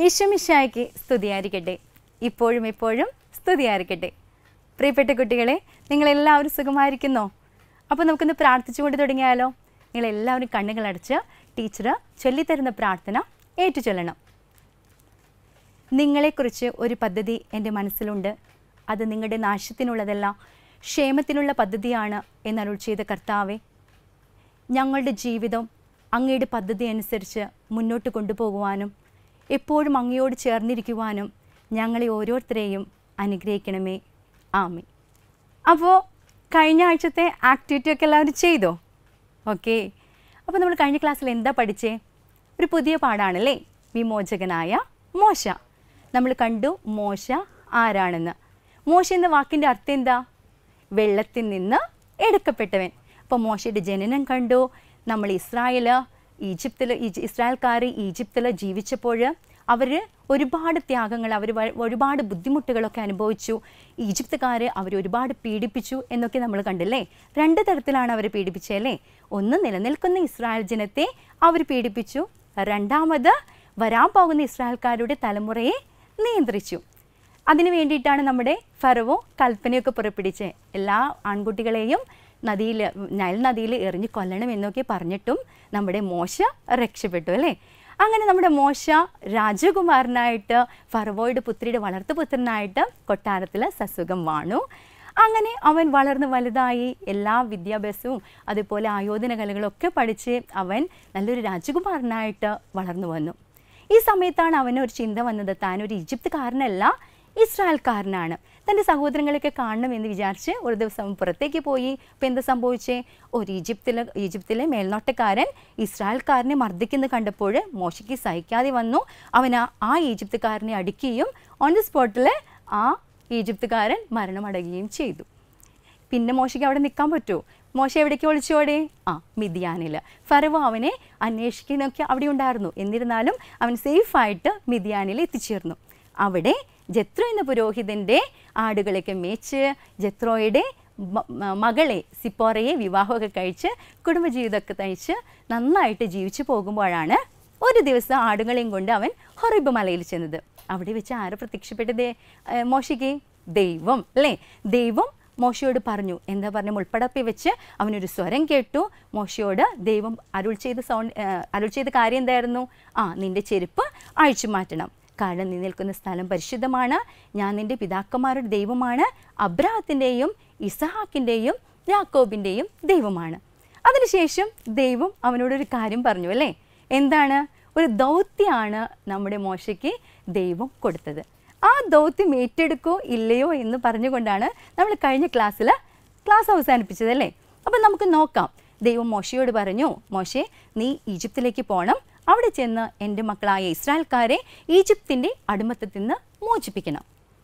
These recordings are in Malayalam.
ഈശ്വമിശായ്ക്ക് സ്തുതിയായിരിക്കട്ടെ ഇപ്പോഴും എപ്പോഴും സ്തുതിയായിരിക്കട്ടെ പ്രിയപ്പെട്ട കുട്ടികളെ നിങ്ങളെല്ലാവരും സുഖമായിരിക്കുന്നോ അപ്പോൾ നമുക്കൊന്ന് പ്രാർത്ഥിച്ചുകൊണ്ട് തുടങ്ങിയാലോ നിങ്ങളെല്ലാവരും കണ്ണുകളടച്ച് ടീച്ചർ ചൊല്ലിത്തരുന്ന പ്രാർത്ഥന ഏറ്റു ചൊല്ലണം നിങ്ങളെക്കുറിച്ച് ഒരു പദ്ധതി എൻ്റെ മനസ്സിലുണ്ട് അത് നിങ്ങളുടെ നാശത്തിനുള്ളതല്ല ക്ഷേമത്തിനുള്ള പദ്ധതിയാണ് എന്നരുൾ ചെയ്ത കർത്താവെ ഞങ്ങളുടെ ജീവിതം അങ്ങയുടെ പദ്ധതി അനുസരിച്ച് മുന്നോട്ട് കൊണ്ടുപോകുവാനും എപ്പോഴും അങ്ങയോട് ചേർന്നിരിക്കുവാനും ഞങ്ങളെ ഓരോരുത്തരെയും അനുഗ്രഹിക്കണമേ ആമി അപ്പോൾ കഴിഞ്ഞ ആഴ്ചത്തെ ആക്ടിവിറ്റി ഒക്കെ എല്ലാവരും ചെയ്തോ ഓക്കെ അപ്പോൾ നമ്മൾ കഴിഞ്ഞ ക്ലാസ്സിൽ എന്താ പഠിച്ചേ ഒരു പുതിയ പാടാണല്ലേ വിമോചകനായ മോശ നമ്മൾ കണ്ടു മോശ ആരാണെന്ന് മോശ എന്ന വാക്കിൻ്റെ അർത്ഥം എന്താ വെള്ളത്തിൽ നിന്ന് എടുക്കപ്പെട്ടവൻ അപ്പോൾ മോശയുടെ ജനനം കണ്ടു നമ്മൾ ഇസ്രായേൽ ഈജിപ്തിൽ ഇസ്രായേൽക്കാർ ഈജിപ്തിൽ ജീവിച്ചപ്പോൾ അവർ ഒരുപാട് ത്യാഗങ്ങൾ അവർ ഒരുപാട് ബുദ്ധിമുട്ടുകളൊക്കെ അനുഭവിച്ചു ഈജിപ്തുകാർ അവർ ഒരുപാട് പീഡിപ്പിച്ചു എന്നൊക്കെ നമ്മൾ കണ്ടില്ലേ രണ്ട് തരത്തിലാണ് അവർ പീഡിപ്പിച്ചല്ലേ ഒന്ന് നിലനിൽക്കുന്ന ഇസ്രായേൽ ജനത്തെ അവർ പീഡിപ്പിച്ചു രണ്ടാമത് വരാൻ പോകുന്ന ഇസ്രായേൽക്കാരുടെ തലമുറയെ നിയന്ത്രിച്ചു അതിനു വേണ്ടിയിട്ടാണ് നമ്മുടെ ഫറവോ കൽപ്പനയൊക്കെ പുറപ്പെടുവിച്ച് എല്ലാ ആൺകുട്ടികളെയും നദിയിൽ നൈൽ നദിയിൽ എറിഞ്ഞ് കൊല്ലണം എന്നൊക്കെ പറഞ്ഞിട്ടും നമ്മുടെ മോശ രക്ഷപ്പെട്ടു അല്ലേ അങ്ങനെ നമ്മുടെ മോശ രാജകുമാരനായിട്ട് ഫറവോയുടെ പുത്രിയുടെ വളർത്തുപുത്രനായിട്ട് കൊട്ടാരത്തിൽ സസുഖം വാണു അങ്ങനെ അവൻ വളർന്ന് വലുതായി എല്ലാ വിദ്യാഭ്യാസവും അതുപോലെ ആയോധന കലകളൊക്കെ പഠിച്ച് അവൻ നല്ലൊരു രാജകുമാരനായിട്ട് വളർന്നു വന്നു ഈ സമയത്താണ് അവന് ഒരു ചിന്ത വന്നത് താൻ ഒരു ഈജിപ്തുകാരനല്ല ഇസ്രായേൽക്കാരനാണ് തൻ്റെ സഹോദരങ്ങളെയൊക്കെ കാണണം എന്ന് വിചാരിച്ച് ഒരു ദിവസം പുറത്തേക്ക് പോയി ഇപ്പം എന്താ സംഭവിച്ചേ ഒരു ഈജിപ്തിലെ ഈജിപ്തിലെ മേൽനോട്ടക്കാരൻ ഇസ്രായേൽക്കാരനെ മർദ്ദിക്കുന്ന കണ്ടപ്പോൾ മോശയ്ക്ക് സഹിക്കാതെ വന്നു അവൻ ആ- ആ ഈജിപ്തുകാരനെ അടിക്കുകയും ഓൺ ദി സ്പോട്ടിൽ ആ ഈജിപ്തുകാരൻ മരണമടയുകയും ചെയ്തു പിന്നെ മോശയ്ക്ക് അവിടെ നിൽക്കാൻ പറ്റുമോ മോശ എവിടേക്ക് ഒളിച്ചോടെ ആ മിതിയാനിൽ ഫറവോ അവനെ അന്വേഷിക്കുന്നൊക്കെ അവിടെ ഉണ്ടായിരുന്നു എന്നിരുന്നാലും അവൻ സേഫായിട്ട് മിതിയാനിൽ എത്തിച്ചേർന്നു അവിടെ ജത്രോ എന്ന പുരോഹിതൻ്റെ ആടുകളൊക്കെ മേച്ച് ജത്രോയുടെ മ- മ- മകളെ സിപ്പോറയെ വിവാഹമൊക്കെ കഴിച്ച് കുടുംബജീവിതമൊക്കെ നയിച്ച് നന്നായിട്ട് ജീവിച്ചു പോകുമ്പോഴാണ് ഒരു ദിവസം ആടുകളെയും കൊണ്ട് അവൻ ഹൊറിബ് മലയിൽ ചെന്നത് അവിടെ വെച്ച് ആര് പ്രത്യക്ഷപ്പെട്ടത് ഏഹ് മോശയ്ക്ക് ദൈവം അല്ലേ ദൈവം മോശയോട് പറഞ്ഞു എന്താ പറഞ്ഞ മുൾപ്പടപ്പി വെച്ച് അവനൊരു സ്വരം കേട്ടു മോശയോട് ദൈവം അരുൾ ചെയ്ത സൗണ്ട് ഏഹ് അരുൾ ചെയ്ത കാര്യം എന്തായിരുന്നു ആ നിന്റെ ചെരുപ്പ് അഴിച്ചു മാറ്റണം കാരണം നീ നിൽക്കുന്ന സ്ഥലം പരിശുദ്ധമാണ് ഞാൻ നിന്റെ പിതാക്കന്മാരുടെ ദൈവമാണ് അബ്രാഹത്തിൻ്റെയും ഇസഹാക്കിൻ്റെയും യാക്കോബിൻ്റെയും ദൈവമാണ് അതിനുശേഷം ദൈവം അവനോടൊരു കാര്യം പറഞ്ഞു അല്ലേ എന്താണ് ഒരു ദൗത്യമാണ് നമ്മുടെ മോശയ്ക്ക് ദൈവം കൊടുത്തത് ആ ദൗത്യം ഏറ്റെടുക്കോ ഇല്ലയോ എന്ന് പറഞ്ഞുകൊണ്ടാണ് നമ്മൾ കഴിഞ്ഞ ക്ലാസ്സിൽ ക്ലാസ് അവസാനിപ്പിച്ചത് അല്ലേ അപ്പം നമുക്ക് നോക്കാം ദൈവം മോശയോട് പറഞ്ഞു മോശെ നീ ഈജിപ്തിലേക്ക് പോകണം അവിടെ ചെന്ന് എൻ്റെ മക്കളായ ഇസ്രായേൽക്കാരെ ഈജിപ്തിൻ്റെ അടിമത്തത്തിൽ നിന്ന് മോചിപ്പിക്കണം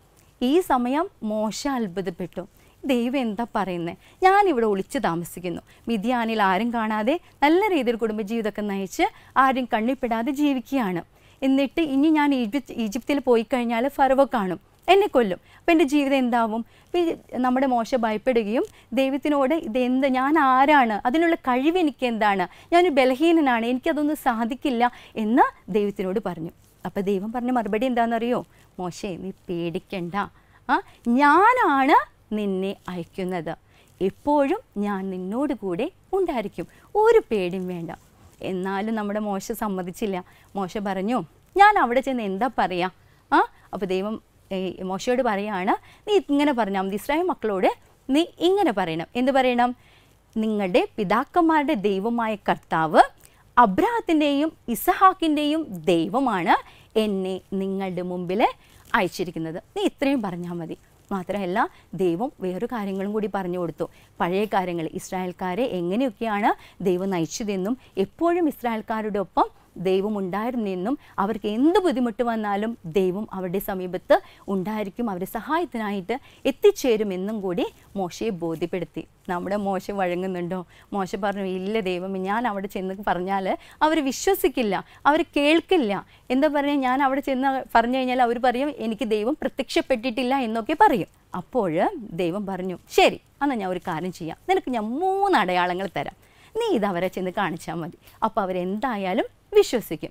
ഈ സമയം മോശ അത്ഭുതപ്പെട്ടു ദൈവം എന്താ പറയുന്നത് ഞാനിവിടെ ഒളിച്ച് താമസിക്കുന്നു മിതിയാനിൽ ആരും കാണാതെ നല്ല രീതിയിൽ കുടുംബജീവിതമൊക്കെ നയിച്ച് ആരും കണ്ണിപ്പെടാതെ ജീവിക്കുകയാണ് എന്നിട്ട് ഇനി ഞാൻ ഈജിപ്ത് ഈജിപ്തിൽ പോയി കഴിഞ്ഞാൽ ഫറവോ കാണും എന്നെ കൊല്ലും അപ്പം എൻ്റെ ജീവിതം എന്താവും അപ്പം ഈ നമ്മുടെ മോശ ഭയപ്പെടുകയും ദൈവത്തിനോട് ഇതെന്ത് ഞാൻ ആരാണ് അതിനുള്ള കഴിവ് എനിക്ക് എന്താണ് ഞാനൊരു ബലഹീനനാണ് എനിക്കതൊന്നും സാധിക്കില്ല എന്ന് ദൈവത്തിനോട് പറഞ്ഞു അപ്പോൾ ദൈവം പറഞ്ഞ മറുപടി എന്താണെന്നറിയോ മോശേ നീ പേടിക്കണ്ട ആ ഞാനാണ് നിന്നെ അയക്കുന്നത് എപ്പോഴും ഞാൻ നിന്നോട് കൂടെ ഉണ്ടായിരിക്കും ഒരു പേടിയും വേണ്ട എന്നാലും നമ്മുടെ മോശ സമ്മതിച്ചില്ല മോശ പറഞ്ഞു ഞാൻ അവിടെ ചെന്ന് എന്താ പറയുക ആ അപ്പോൾ ദൈവം ഏ, മോശയോട് പറയാണ് നീ ഇങ്ങനെ പറഞ്ഞാൽ മതി ഇസ്രായേൽ മക്കളോട് നീ ഇങ്ങനെ പറയണം എന്ത് പറയണം നിങ്ങളുടെ പിതാക്കന്മാരുടെ ദൈവമായ കർത്താവ് അബ്രാഹത്തിൻ്റെയും ഇസഹാക്കിൻ്റെയും ദൈവമാണ് എന്നെ നിങ്ങളുടെ മുമ്പിൽ അയച്ചിരിക്കുന്നത് നീ ഇത്രയും പറഞ്ഞാൽ മതി മാത്രമല്ല ദൈവം വേറൊരു കാര്യങ്ങളും കൂടി പറഞ്ഞു കൊടുത്തു പഴയ കാര്യങ്ങൾ ഇസ്രായേൽക്കാരെ എങ്ങനെയൊക്കെയാണ് ദൈവം നയിച്ചതെന്നും എപ്പോഴും ഇസ്രായേൽക്കാരുടെ ഒപ്പം ദൈവം ഉണ്ടായിരുന്നെന്നും അവർക്ക് എന്ത് ബുദ്ധിമുട്ട് വന്നാലും ദൈവം അവരുടെ സമീപത്ത് ഉണ്ടായിരിക്കും അവരുടെ സഹായത്തിനായിട്ട് എത്തിച്ചേരുമെന്നും കൂടി മോശയെ ബോധ്യപ്പെടുത്തി നമ്മുടെ മോശ വഴങ്ങുന്നുണ്ടോ മോശ പറഞ്ഞു ഇല്ല ദൈവം ഞാൻ അവിടെ ചെന്ന് പറഞ്ഞാൽ അവർ വിശ്വസിക്കില്ല അവർ കേൾക്കില്ല എന്താ പറയുക ഞാൻ അവിടെ ചെന്ന് പറഞ്ഞു കഴിഞ്ഞാൽ അവർ പറയും എനിക്ക് ദൈവം പ്രത്യക്ഷപ്പെട്ടിട്ടില്ല എന്നൊക്കെ പറയും അപ്പോൾ ദൈവം പറഞ്ഞു ശരി എന്നാൽ ഞാൻ ഒരു കാര്യം ചെയ്യാം നിനക്ക് ഞാൻ മൂന്ന് അടയാളങ്ങൾ തരാം നീ ഇത് അവരെ ചെന്ന് കാണിച്ചാൽ മതി അപ്പോൾ അവരെന്തായാലും വിശ്വസിക്കും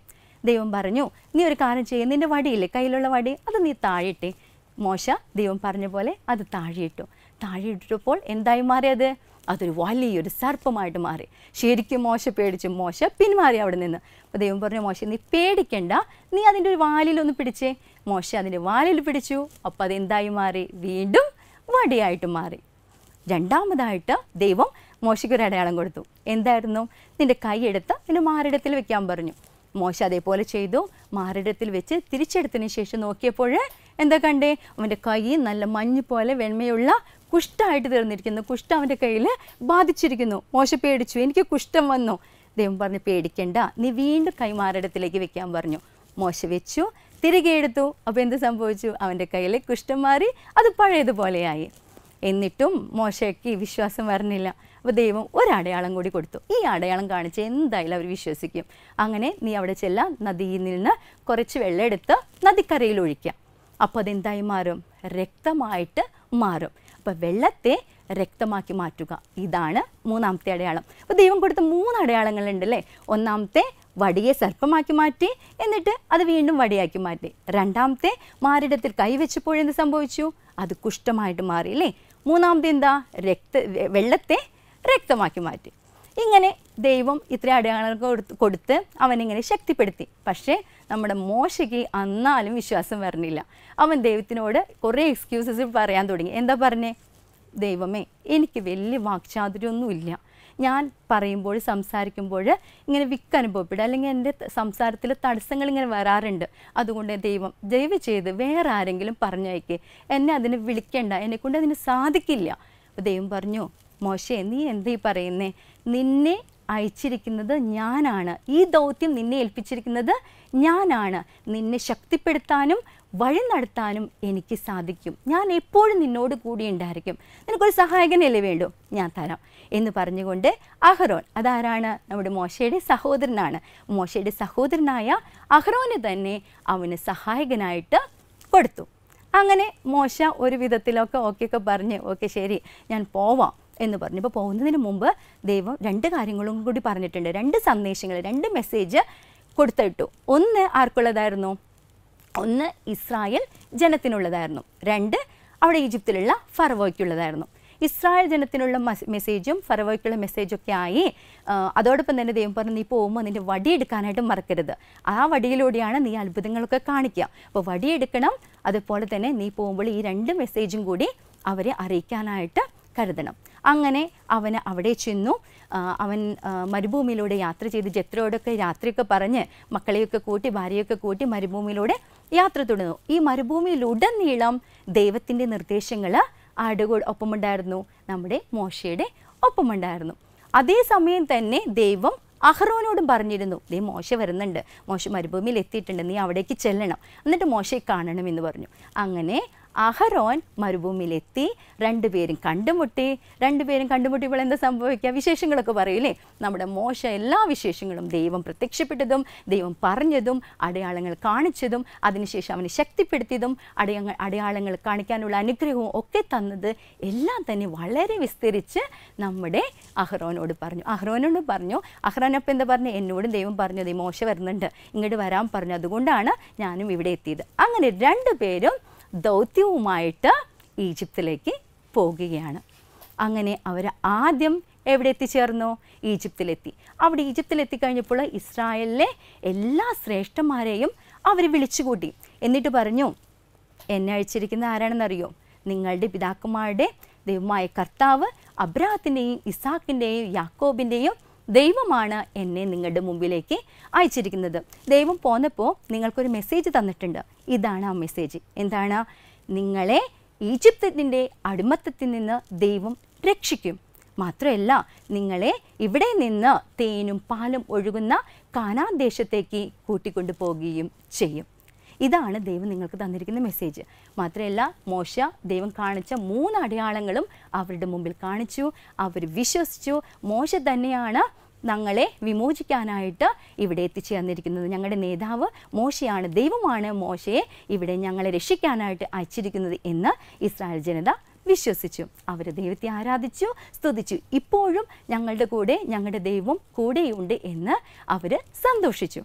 ദൈവം പറഞ്ഞു നീ ഒരു കാര്യം ചെയ്യും നിൻ്റെ വടിയില്ലേ കയ്യിലുള്ള വടി അത് നീ താഴെയിട്ടേ മോശ ദൈവം പറഞ്ഞ പോലെ അത് താഴെയിട്ടു താഴെയിട്ടപ്പോൾ എന്തായി മാറിയത് അതൊരു വലിയൊരു സർപ്പമായിട്ട് മാറി ശരിക്കും മോശ പേടിച്ചു മോശ പിന്മാറി അവിടെ നിന്ന് അപ്പോൾ ദൈവം പറഞ്ഞു മോശ നീ പേടിക്കണ്ട നീ അതിൻ്റെ ഒരു വാലിലൊന്ന് പിടിച്ചേ മോശ അതിൻ്റെ വാലിൽ പിടിച്ചു അപ്പോൾ അതെന്തായി മാറി വീണ്ടും വടിയായിട്ട് മാറി രണ്ടാമതായിട്ട് ദൈവം മോശയ്ക്ക് ഒരു അടയാളം കൊടുത്തു എന്തായിരുന്നു നിന്റെ കൈയെടുത്ത് നിന്റെ മാറിടത്തിൽ വെക്കാൻ പറഞ്ഞു മോശ അതേപോലെ ചെയ്തു മാറിടത്തിൽ വെച്ച് തിരിച്ചെടുത്തതിന് ശേഷം നോക്കിയപ്പോൾ എന്താ കണ്ടേ അവൻ്റെ കൈ നല്ല മഞ്ഞ് പോലെ വെണ്മയുള്ള കുഷ്ഠമായിട്ട് തീർന്നിരിക്കുന്നു കുഷ്ഠം അവൻ്റെ കയ്യിൽ ബാധിച്ചിരിക്കുന്നു മോശ പേടിച്ചു എനിക്ക് കുഷ്ഠം വന്നു ദൈവം പറഞ്ഞു പേടിക്കണ്ട നീ വീണ്ടും കൈ മാറിടത്തിലേക്ക് വെക്കാൻ പറഞ്ഞു മോശ വെച്ചു തിരികെ എടുത്തു അപ്പോൾ എന്ത് സംഭവിച്ചു അവൻ്റെ കയ്യിലെ കുഷ്ഠം മാറി അത് പഴയതുപോലെയായി എന്നിട്ടും മോശയ്ക്ക് ഈ വിശ്വാസം വരണില്ല അപ്പോൾ ദൈവം ഒരടയാളം കൂടി കൊടുത്തു ഈ അടയാളം കാണിച്ച് എന്തായാലും അവർ വിശ്വസിക്കും അങ്ങനെ നീ അവിടെ ചെല്ലാം നദിയിൽ നിന്ന് കുറച്ച് വെള്ളം എടുത്ത് നദിക്കരയിൽ ഒഴിക്കുക അപ്പോൾ അതെന്തായി മാറും രക്തമായിട്ട് മാറും അപ്പോൾ വെള്ളത്തെ രക്തമാക്കി മാറ്റുക ഇതാണ് മൂന്നാമത്തെ അടയാളം അപ്പോൾ ദൈവം കൊടുത്ത മൂന്ന് അടയാളങ്ങളുണ്ട് അല്ലേ ഒന്നാമത്തെ വടിയെ സർപ്പമാക്കി മാറ്റി എന്നിട്ട് അത് വീണ്ടും വടിയാക്കി മാറ്റി രണ്ടാമത്തെ മാറിടത്തിൽ കൈവച്ചപ്പോൾ എന്ത് സംഭവിച്ചു അത് കുഷ്ഠമായിട്ട് മാറി അല്ലേ മൂന്നാമത്തെ എന്താ രക്ത വെ- വെള്ളത്തെ രക്തമാക്കി മാറ്റി ഇങ്ങനെ ദൈവം ഇത്ര അടയാളങ്ങൾ കൊടുത്ത് കൊടുത്ത് അവനിങ്ങനെ ശക്തിപ്പെടുത്തി പക്ഷേ നമ്മുടെ മോശയ്ക്ക് അന്നാലും വിശ്വാസം വരണില്ല അവൻ ദൈവത്തിനോട് കുറേ എക്സ്ക്യൂസസ് പറയാൻ തുടങ്ങി എന്താ പറഞ്ഞേ ദൈവമേ എനിക്ക് വലിയ വാക്ചാതുര്യമൊന്നുമില്ല ഞാൻ പറയുമ്പോൾ സംസാരിക്കുമ്പോൾ ഇങ്ങനെ വിക്ക് അനുഭവപ്പെടും അല്ലെങ്കിൽ എൻ്റെ ത- സംസാരത്തിൽ തടസ്സങ്ങൾ ഇങ്ങനെ വരാറുണ്ട് അതുകൊണ്ട് ദൈവം ദയവ് ചെയ്ത് വേറെ ആരെങ്കിലും പറഞ്ഞയക്കേ എന്നെ അതിന് വിളിക്കണ്ട എന്നെക്കൊണ്ട് അതിന് സാധിക്കില്ല അപ്പോൾ ദൈവം പറഞ്ഞു മോശേ നീ എന്തീ പറയുന്നേ നിന്നെ അയച്ചിരിക്കുന്നത് ഞാനാണ് ഈ ദൗത്യം നിന്നെ ഏൽപ്പിച്ചിരിക്കുന്നത് ഞാനാണ് നിന്നെ ശക്തിപ്പെടുത്താനും വഴി നടത്താനും എനിക്ക് സാധിക്കും ഞാൻ എപ്പോഴും നിന്നോട് കൂടി ഉണ്ടായിരിക്കും നിനക്കൊരു സഹായകനല്ലേ വേണ്ടു ഞാൻ തരാം എന്ന് പറഞ്ഞുകൊണ്ട് അഹ്റോൻ അതാരാണ് നമ്മുടെ മോശയുടെ സഹോദരനാണ് മോശയുടെ സഹോദരനായ അഹ്റോന് തന്നെ അവന് സഹായകനായിട്ട് കൊടുത്തു അങ്ങനെ മോശ ഒരു വിധത്തിലൊക്കെ ഓക്കെ ഒക്കെ പറഞ്ഞ് ഓക്കെ ശരി ഞാൻ പോവാം എന്ന് പറഞ്ഞു ഇപ്പോൾ പോകുന്നതിന് മുമ്പ് ദൈവം രണ്ട് കാര്യങ്ങളും കൂടി പറഞ്ഞിട്ടുണ്ട് രണ്ട് സന്ദേശങ്ങൾ രണ്ട് മെസ്സേജ് കൊടുത്തിട്ടു ഒന്ന് ആർക്കുള്ളതായിരുന്നു ഒന്ന് ഇസ്രായേൽ ജനത്തിനുള്ളതായിരുന്നു രണ്ട് അവിടെ ഈജിപ്തിലുള്ള ഫറവോയ്ക്കുള്ളതായിരുന്നു ഇസ്രായേൽ ജനത്തിനുള്ള മസ് മെസ്സേജും ഫറവോയ്ക്കുള്ള മെസ്സേജൊക്കെ ആയി ആ, അതോടൊപ്പം തന്നെ ദൈവം പറഞ്ഞു നീ പോകുമ്പോൾ നിൻ്റെ വടി എടുക്കാനായിട്ട് മറക്കരുത് ആ വടിയിലൂടെയാണ് നീ അത്ഭുതങ്ങളൊക്കെ കാണിക്കുക അപ്പോൾ വടിയെടുക്കണം അതുപോലെ തന്നെ നീ പോകുമ്പോൾ ഈ രണ്ട് മെസ്സേജും കൂടി അവരെ അറിയിക്കാനായിട്ട് കരുതണം അങ്ങനെ അവന് അവിടെ ചെന്നു ആ, അവൻ ആ, മരുഭൂമിയിലൂടെ യാത്ര ചെയ്ത് ജത്രോടൊക്കെ രാത്രിയൊക്കെ പറഞ്ഞ് മക്കളെയൊക്കെ കൂട്ടി ഭാര്യയൊക്കെ കൂട്ടി മരുഭൂമിയിലൂടെ യാത്ര തുടർന്നു ഈ മരുഭൂമിയിലുടനീളം ദൈവത്തിൻ്റെ നിർദ്ദേശങ്ങൾ ആടുകൂടെ ഒപ്പമുണ്ടായിരുന്നു നമ്മുടെ മോശയുടെ ഒപ്പമുണ്ടായിരുന്നു അതേസമയം തന്നെ ദൈവം അഹ്റോനോടും പറഞ്ഞിരുന്നു ദേ മോശ വരുന്നുണ്ട് മോശ മരുഭൂമിയിൽ എത്തിയിട്ടുണ്ട് നീ അവിടേക്ക് ചെല്ലണം എന്നിട്ട് മോശയെ കാണണം എന്ന് പറഞ്ഞു അങ്ങനെ അഹരോൻ മരുഭൂമിയിലെത്തി രണ്ടുപേരും കണ്ടുമുട്ടി രണ്ടുപേരും കണ്ടുമുട്ടിയപ്പോൾ എന്താ സംഭവിക്കുക വിശേഷങ്ങളൊക്കെ പറയില്ലേ നമ്മുടെ മോശ എല്ലാ വിശേഷങ്ങളും ദൈവം പ്രത്യക്ഷപ്പെട്ടതും ദൈവം പറഞ്ഞതും അടയാളങ്ങൾ കാണിച്ചതും അതിനുശേഷം അവനെ ശക്തിപ്പെടുത്തിയതും അടയാളങ്ങൾ അടയാളങ്ങൾ കാണിക്കാനുള്ള അനുഗ്രഹവും ഒക്കെ തന്നത് എല്ലാം തന്നെ വളരെ വിസ്തരിച്ച് നമ്മുടെ അഹ്റോനോട് പറഞ്ഞു അഹ്റോനോട് പറഞ്ഞു അഹ്റോനപ്പം എന്താ പറഞ്ഞു എന്നോടും ദൈവം പറഞ്ഞു ദൈവം മോശ വരുന്നുണ്ട് ഇങ്ങോട്ട് വരാൻ പറഞ്ഞു അതുകൊണ്ടാണ് ഞാനും ഇവിടെ എത്തിയത് അങ്ങനെ രണ്ടുപേരും ദൗത്യവുമായിട്ട് ഈജിപ്തിലേക്ക് പോകുകയാണ് അങ്ങനെ അവർ ആദ്യം എവിടെ എത്തിച്ചേർന്നു ഈജിപ്തിലെത്തി അവിടെ ഈജിപ്തിലെത്തിക്കഴിഞ്ഞപ്പോൾ ഇസ്രായേലിലെ എല്ലാ ശ്രേഷ്ഠന്മാരെയും അവർ വിളിച്ചുകൂട്ടി എന്നിട്ട് പറഞ്ഞു എന്നെ അയച്ചിരിക്കുന്ന ആരാണെന്നറിയോ നിങ്ങളുടെ പിതാക്കന്മാരുടെ ദൈവമായ കർത്താവ് അബ്രാഹത്തിൻ്റെയും ഇസാക്കിൻ്റെയും യാക്കോബിൻ്റെയും ദൈവമാണ് എന്നെ നിങ്ങളുടെ മുമ്പിലേക്ക് അയച്ചിരിക്കുന്നത് ദൈവം പോന്നപ്പോൾ നിങ്ങൾക്കൊരു മെസ്സേജ് തന്നിട്ടുണ്ട് ഇതാണ് ആ മെസ്സേജ് എന്താണ് നിങ്ങളെ ഈജിപ്തിൻ്റെ അടിമത്തത്തിൽ നിന്ന് ദൈവം രക്ഷിക്കും മാത്രമല്ല നിങ്ങളെ ഇവിടെ നിന്ന് തേനും പാലും ഒഴുകുന്ന കാനാൻ ദേശത്തേക്ക് കൂട്ടിക്കൊണ്ടു പോകുകയും ചെയ്യും ഇതാണ് ദൈവം നിങ്ങൾക്ക് തന്നിരിക്കുന്ന മെസ്സേജ് മാത്രമല്ല മോശ ദൈവം കാണിച്ച മൂന്ന് അടയാളങ്ങളും അവരുടെ മുമ്പിൽ കാണിച്ചു അവർ വിശ്വസിച്ചു മോശ തന്നെയാണ് ഞങ്ങളെ വിമോചിക്കാനായിട്ട് ഇവിടെ എത്തിച്ചേർന്നിരിക്കുന്നത് ഞങ്ങളുടെ നേതാവ് മോശയാണ് ദൈവമാണ് മോശയെ ഇവിടെ ഞങ്ങളെ രക്ഷിക്കാനായിട്ട് അയച്ചിരിക്കുന്നത് എന്ന് ഇസ്രായേൽ ജനത വിശ്വസിച്ചു അവർ ദൈവത്തെ ആരാധിച്ചു സ്തുതിച്ചു ഇപ്പോഴും ഞങ്ങളുടെ കൂടെ ഞങ്ങളുടെ ദൈവം കൂടെയുണ്ട് എന്ന് അവർ സന്തോഷിച്ചു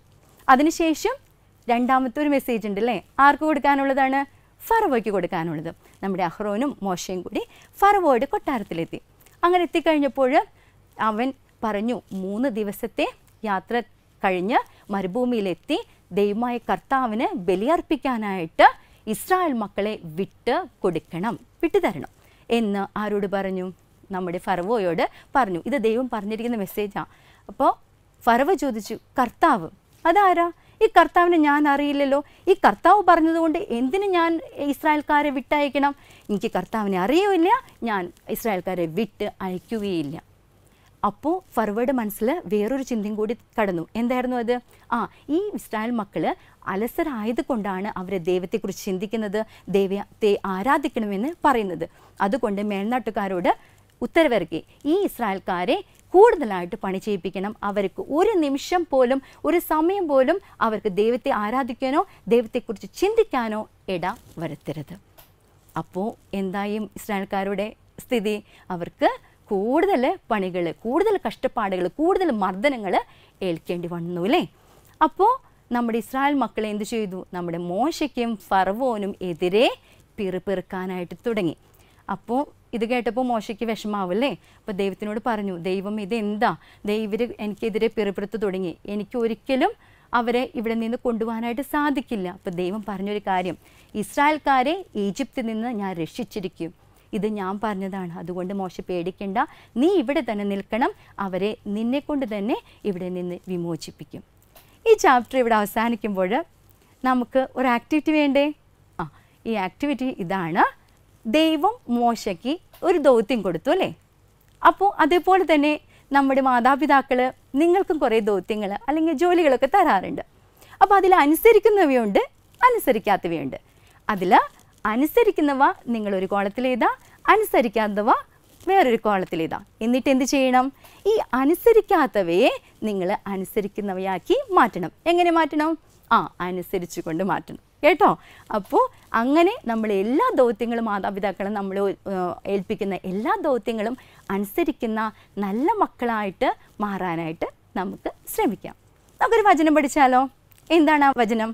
അതിനുശേഷം രണ്ടാമത്തെ ഒരു മെസ്സേജ് ഉണ്ട് അല്ലേ ആർക്ക് കൊടുക്കാനുള്ളതാണ് ഫറവോയ്ക്ക് കൊടുക്കാനുള്ളത് നമ്മുടെ അഹ്റോനും മോശയും കൂടി ഫറവോയുടെ കൊട്ടാരത്തിലെത്തി അങ്ങനെ എത്തിക്കഴിഞ്ഞപ്പോൾ അവൻ പറഞ്ഞു മൂന്ന് ദിവസത്തെ യാത്ര കഴിഞ്ഞ് മരുഭൂമിയിലെത്തി ദൈവമായ കർത്താവിന് ബലിയർപ്പിക്കാനായിട്ട് ഇസ്രായേൽ മക്കളെ വിട്ട് കൊടുക്കണം വിട്ടുതരണം എന്ന് ആരോട് പറഞ്ഞു നമ്മുടെ ഫറവോയോട് പറഞ്ഞു ഇത് ദൈവം പറഞ്ഞിരിക്കുന്ന മെസ്സേജാണ് അപ്പോൾ ഫറവ ചോദിച്ചു കർത്താവ് അതാരാ ഈ കർത്താവിനെ ഞാൻ അറിയില്ലല്ലോ ഈ കർത്താവ് പറഞ്ഞതുകൊണ്ട് എന്തിന് ഞാൻ ഇസ്രായേൽക്കാരെ വിട്ടയക്കണം എനിക്ക് കർത്താവിനെ അറിയുമില്ല ഞാൻ ഇസ്രായേൽക്കാരെ വിട്ട് അയക്കുകയില്ല അപ്പോൾ ഫർവേഡ് മനസ്സിൽ വേറൊരു ചിന്തയും കൂടി കടന്നു എന്തായിരുന്നു അത് ആ ഈ ഇസ്രായേൽ മക്കൾ അലസരായത് കൊണ്ടാണ് അവർ ദൈവത്തെക്കുറിച്ച് ചിന്തിക്കുന്നത് ദൈവത്തെ ആരാധിക്കണമെന്ന് പറയുന്നത് അതുകൊണ്ട് മേൽനാട്ടുകാരോട് ഉത്തരവിറക്കി ഈ ഇസ്രായേൽക്കാരെ കൂടുതലായിട്ട് പണി ചെയ്യിപ്പിക്കണം അവർക്ക് ഒരു നിമിഷം പോലും ഒരു സമയം പോലും അവർക്ക് ദൈവത്തെ ആരാധിക്കാനോ ദൈവത്തെക്കുറിച്ച് ചിന്തിക്കാനോ ഇട വരുത്തരുത് അപ്പോൾ എന്തായും ഇസ്രായേൽക്കാരുടെ സ്ഥിതി അവർക്ക് കൂടുതൽ പണികൾ കൂടുതൽ കഷ്ടപ്പാടുകൾ കൂടുതൽ മർദ്ദനങ്ങൾ ഏൽക്കേണ്ടി വന്നു അല്ലേ അപ്പോൾ നമ്മുടെ ഇസ്രായേൽ മക്കൾ എന്ത് ചെയ്തു നമ്മുടെ മോശയ്ക്കും ഫറവോനും എതിരെ പിറുപിറുക്കാനായിട്ട് തുടങ്ങി അപ്പോൾ ഇത് കേട്ടപ്പോൾ മോശയ്ക്ക് വിഷമാവല്ലേ അപ്പോൾ ദൈവത്തിനോട് പറഞ്ഞു ദൈവം ഇതെന്താ ദൈവർ എനിക്കെതിരെ പിറുപിറുത്ത് തുടങ്ങി എനിക്ക് ഒരിക്കലും അവരെ ഇവിടെ നിന്ന് കൊണ്ടുപോകാനായിട്ട് സാധിക്കില്ല അപ്പോൾ ദൈവം പറഞ്ഞൊരു കാര്യം ഇസ്രായേൽക്കാരെ ഈജിപ്തിൽ നിന്ന് ഞാൻ രക്ഷിച്ചിരിക്കും ഇത് ഞാൻ പറഞ്ഞതാണ് അതുകൊണ്ട് മോശ പേടിക്കണ്ട നീ ഇവിടെ തന്നെ നിൽക്കണം അവരെ നിന്നെ കൊണ്ട് തന്നെ ഇവിടെ നിന്ന് വിമോചിപ്പിക്കും ഈ ചാപ്റ്റർ ഇവിടെ അവസാനിക്കുമ്പോൾ നമുക്ക് ഒരു ആക്ടിവിറ്റി വേണ്ടേ ആ ഈ ആക്ടിവിറ്റി ഇതാണ് ദൈവം മോശയ്ക്ക് ഒരു ദൗത്യം കൊടുത്തു അല്ലേ അപ്പോൾ അതേപോലെ തന്നെ നമ്മുടെ മാതാപിതാക്കൾ നിങ്ങൾക്കും കുറേ ദൗത്യങ്ങൾ അല്ലെങ്കിൽ ജോലികളൊക്കെ തരാറുണ്ട് അപ്പോൾ അതിൽ അനുസരിക്കുന്നവയുണ്ട് അനുസരിക്കാത്തവയുണ്ട് അതിൽ അനുസരിക്കുന്നവ നിങ്ങളൊരു കോളത്തിലേതാ അനുസരിക്കാത്തവ വേറൊരു കോളത്തിലേതാ എന്നിട്ട് എന്ത് ചെയ്യണം ഈ അനുസരിക്കാത്തവയെ നിങ്ങൾ അനുസരിക്കുന്നവയാക്കി മാറ്റണം എങ്ങനെ മാറ്റണം ആ അനുസരിച്ചു കൊണ്ട് മാറ്റണം കേട്ടോ അപ്പോൾ അങ്ങനെ നമ്മൾ എല്ലാ ദൗത്യങ്ങളും മാതാപിതാക്കളും നമ്മൾ ഏഹ്, ഏൽപ്പിക്കുന്ന എല്ലാ ദൗത്യങ്ങളും അനുസരിക്കുന്ന നല്ല മക്കളായിട്ട് മാറാനായിട്ട് നമുക്ക് ശ്രമിക്കാം നമുക്കൊരു വചനം പഠിച്ചാലോ എന്താണ് ആ വചനം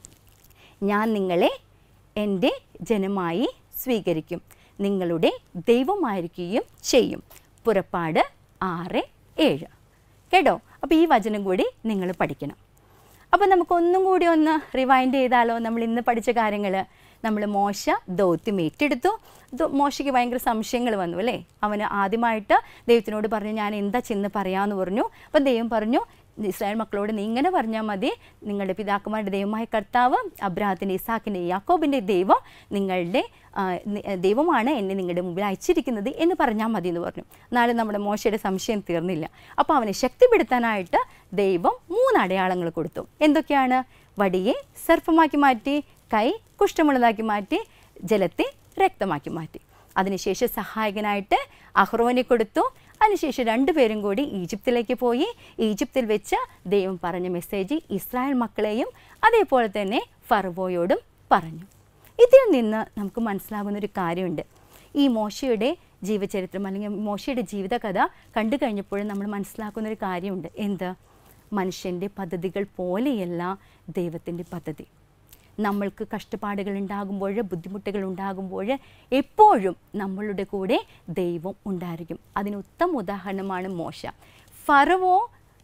ഞാൻ നിങ്ങളെ എൻ്റെ ജനമായി സ്വീകരിക്കും നിങ്ങളുടെ ദൈവമായിരിക്കുകയും ചെയ്യും പുറപ്പാട് ആറ് ഏഴ് കേട്ടോ അപ്പോൾ ഈ വചനം കൂടി നിങ്ങൾ പഠിക്കണം അപ്പോൾ നമുക്കൊന്നും കൂടി ഒന്ന് റിവൈൻഡ് ചെയ്താലോ നമ്മൾ ഇന്ന് പഠിച്ച കാര്യങ്ങൾ നമ്മൾ മോശ ദൗത്യം ഏറ്റെടുത്തു ദോ- മോശയ്ക്ക് ഭയങ്കര സംശയങ്ങൾ വന്നു അല്ലേ അവന് ആദ്യമായിട്ട് ദൈവത്തിനോട് പറഞ്ഞു ഞാൻ എന്താ ചെന്ന് പറയാമെന്ന് പറഞ്ഞു അപ്പം ദൈവം പറഞ്ഞു ഇസ്രായേൽ മക്കളോട് നീ ഇങ്ങനെ പറഞ്ഞാൽ മതി നിങ്ങളുടെ പിതാക്കന്മാരുടെ ദൈവമായ കർത്താവ് അബ്രാഹത്തിൻ്റെ ഇസാക്കിൻ്റെ യാക്കോബിൻ്റെ ദൈവം നിങ്ങളുടെ ആ, നി- ദൈവമാണ് എന്നെ നിങ്ങളുടെ മുമ്പിൽ അയച്ചിരിക്കുന്നത് എന്ന് പറഞ്ഞാൽ മതി എന്ന് പറഞ്ഞു എന്നാലും നമ്മുടെ മോശയുടെ സംശയം തീർന്നില്ല അപ്പോൾ അവനെ ശക്തിപ്പെടുത്താനായിട്ട് ദൈവം മൂന്ന് അടയാളങ്ങൾ കൊടുത്തു എന്തൊക്കെയാണ് വടിയെ സർപ്പമാക്കി മാറ്റി കൈ കുഷ്ഠമുള്ളതാക്കി മാറ്റി ജലത്തെ രക്തമാക്കി മാറ്റി അതിനുശേഷം സഹായകനായിട്ട് അഹ്റോനെ കൊടുത്തു അതിനുശേഷം രണ്ടുപേരും കൂടി ഈജിപ്തിലേക്ക് പോയി ഈജിപ്തിൽ വെച്ച് ദൈവം പറഞ്ഞ മെസ്സേജ് ഇസ്രായേൽ മക്കളെയും അതേപോലെ തന്നെ ഫർവോയോടും പറഞ്ഞു ഇതിൽ നിന്ന് നമുക്ക് മനസ്സിലാകുന്ന ഒരു കാര്യമുണ്ട് ഈ മോശയുടെ ജീവചരിത്രം അല്ലെങ്കിൽ മോശയുടെ ജീവിതകഥ കണ്ടു കഴിഞ്ഞപ്പോഴും നമ്മൾ മനസ്സിലാക്കുന്ന ഒരു കാര്യമുണ്ട് എന്ത് മനുഷ്യൻ്റെ പദ്ധതികൾ പോലെയല്ല ദൈവത്തിൻ്റെ പദ്ധതി നമ്മൾക്ക് കഷ്ടപ്പാടുകൾ ഉണ്ടാകുമ്പോൾ ബുദ്ധിമുട്ടുകൾ ഉണ്ടാകുമ്പോൾ എപ്പോഴും നമ്മളുടെ കൂടെ ദൈവം ഉണ്ടായിരിക്കും അതിന് ഉത്തമ ഉദാഹരണമാണ് മോശ ഫറവോ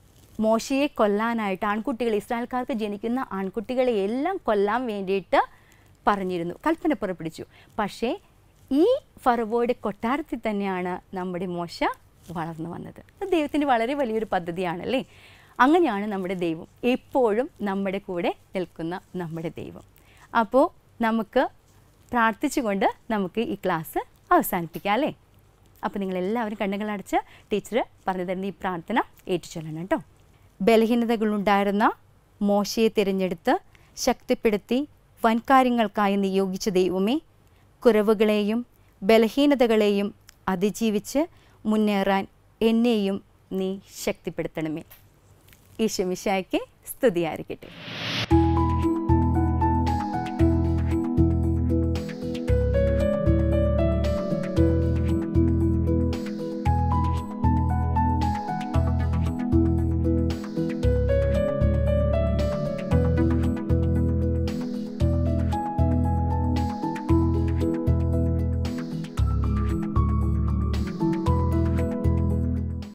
മോശയെ കൊല്ലാനായിട്ട് ആൺകുട്ടികൾ ഇസ്രായേൽക്കാർക്ക് ജനിക്കുന്ന ആൺകുട്ടികളെ എല്ലാം കൊല്ലാൻ വേണ്ടിയിട്ട് പറഞ്ഞിരുന്നു കൽപ്പന പുറപ്പെടുവിച്ചു പക്ഷേ ഈ ഫറവോയുടെ കൊട്ടാരത്തിൽ തന്നെയാണ് നമ്മുടെ മോശ വളർന്നു വന്നത് അത് ദൈവത്തിൻ്റെ വളരെ വലിയൊരു പദ്ധതിയാണല്ലേ അങ്ങനെയാണ് നമ്മുടെ ദൈവം എപ്പോഴും നമ്മുടെ കൂടെ നിൽക്കുന്ന നമ്മുടെ ദൈവം അപ്പോൾ നമുക്ക് പ്രാർത്ഥിച്ചുകൊണ്ട് നമുക്ക് ഈ ക്ലാസ് അവസാനിപ്പിക്കാം അല്ലേ അപ്പോൾ നിങ്ങളെല്ലാവരും കണ്ണുകളടച്ച് ടീച്ചർ പറഞ്ഞു തരുന്ന ഈ പ്രാർത്ഥന ഏറ്റുചൊല്ലണം കേട്ടോ ബലഹീനതകളുണ്ടായിരുന്ന മോശയെ തിരഞ്ഞെടുത്ത് ശക്തിപ്പെടുത്തി വൻകാര്യങ്ങൾക്കായി നിയോഗിച്ച ദൈവമേ കുറവുകളെയും ബലഹീനതകളെയും അതിജീവിച്ച് മുന്നേറാൻ എന്നെയും നീ ശക്തിപ്പെടുത്തണമേ ഈശോ മിശിഹായ്ക്ക് സ്തുതിയായിരിക്കട്ടെ